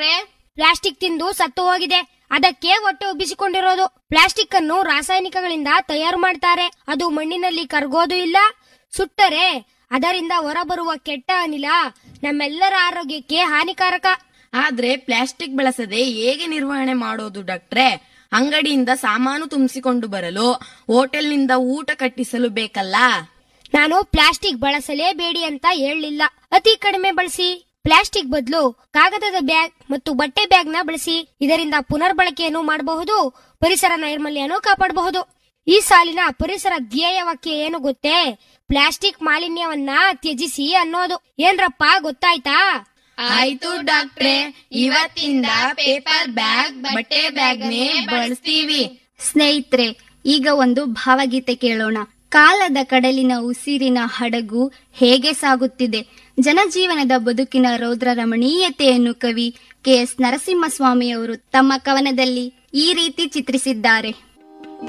ಡಾಕ್ಟ್ರೇ ಪ್ಲಾಸ್ಟಿಕ್ ತಿಂದು ಸತ್ತು ಹೋಗಿದೆ ಅದಕ್ಕೆ ಹೊಟ್ಟೆ ಉಬ್ಬಿಸಿಕೊಂಡಿರೋದು ಪ್ಲಾಸ್ಟಿಕ್ ಅನ್ನು ರಾಸಾಯನಿಕಗಳಿಂದ ತಯಾರು ಮಾಡ್ತಾರೆ ಅದು ಮಣ್ಣಿನಲ್ಲಿ ಕರಗೋದು ಇಲ್ಲ ಸುಟ್ಟರೆ ಅದರಿಂದ ಹೊರಬರುವ ಕೆಟ್ಟ ಅನಿಲ ನಮ್ಮೆಲ್ಲರ ಆರೋಗ್ಯಕ್ಕೆ ಹಾನಿಕಾರಕ ಆದ್ರೆ ಪ್ಲಾಸ್ಟಿಕ್ ಬಳಸದೆ ಹೇಗೆ ನಿರ್ವಹಣೆ ಮಾಡೋದು ಡಾಕ್ಟ್ರೆ ಅಂಗಡಿಯಿಂದ ಸಾಮಾನು ತುಂಬಿಸಿಕೊಂಡು ಬರಲು ಹೋಟೆಲ್ನಿಂದ ಊಟ ಕಟ್ಟಿಸಲು ಬೇಕಲ್ಲ ನಾನು ಪ್ಲಾಸ್ಟಿಕ್ ಬಳಸಲೇಬೇಡಿ ಅಂತ ಹೇಳಲಿಲ್ಲ ಅತಿ ಕಡಿಮೆ ಬಳಸಿ ಪ್ಲಾಸ್ಟಿಕ್ ಬದಲು ಕಾಗದದ ಬ್ಯಾಗ್ ಮತ್ತು ಬಟ್ಟೆ ಬ್ಯಾಗ್ ನ ಬಳಸಿ ಇದರಿಂದ ಪುನರ್ಬಳಕೆಯನ್ನು ಮಾಡಬಹುದು ಪರಿಸರ ನೈರ್ಮಲ್ಯನೂ ಕಾಪಾಡಬಹುದು ಈ ಸಾಲಿನ ಪರಿಸರ ಧ್ಯೇಯ ವಾಕ್ಯ ಏನು ಗೊತ್ತೇ ಪ್ಲಾಸ್ಟಿಕ್ ಮಾಲಿನ್ಯವನ್ನ ತ್ಯಜಿಸಿ ಅನ್ನೋದು ಏನ್ರಪ್ಪ ಗೊತ್ತಾಯ್ತಾ ಆಯ್ತು ಡಾಕ್ಟ್ರೆ ಇವತ್ತಿಂದ ಪೇಪರ್ ಬ್ಯಾಗ್ ಬಟ್ಟೆ ಬ್ಯಾಗ್ನೇ ಬಳಸ್ತೀವಿ ಸ್ನೇಹಿತರೆ ಈಗ ಒಂದು ಭಾವಗೀತೆ ಕೇಳೋಣ ಕಾಲದ ಕಡಲಿನ ಉಸಿರಿನ ಹಡಗು ಹೇಗೆ ಸಾಗುತ್ತಿದೆ ಜನಜೀವನದ ಬದುಕಿನ ರೌದ್ರ ರಮಣೀಯತೆಯನ್ನು ಕವಿ ಕೆ ಎಸ್ ನರಸಿಂಹಸ್ವಾಮಿಯವರು ತಮ್ಮ ಕವನದಲ್ಲಿ ಈ ರೀತಿ ಚಿತ್ರಿಸಿದ್ದಾರೆ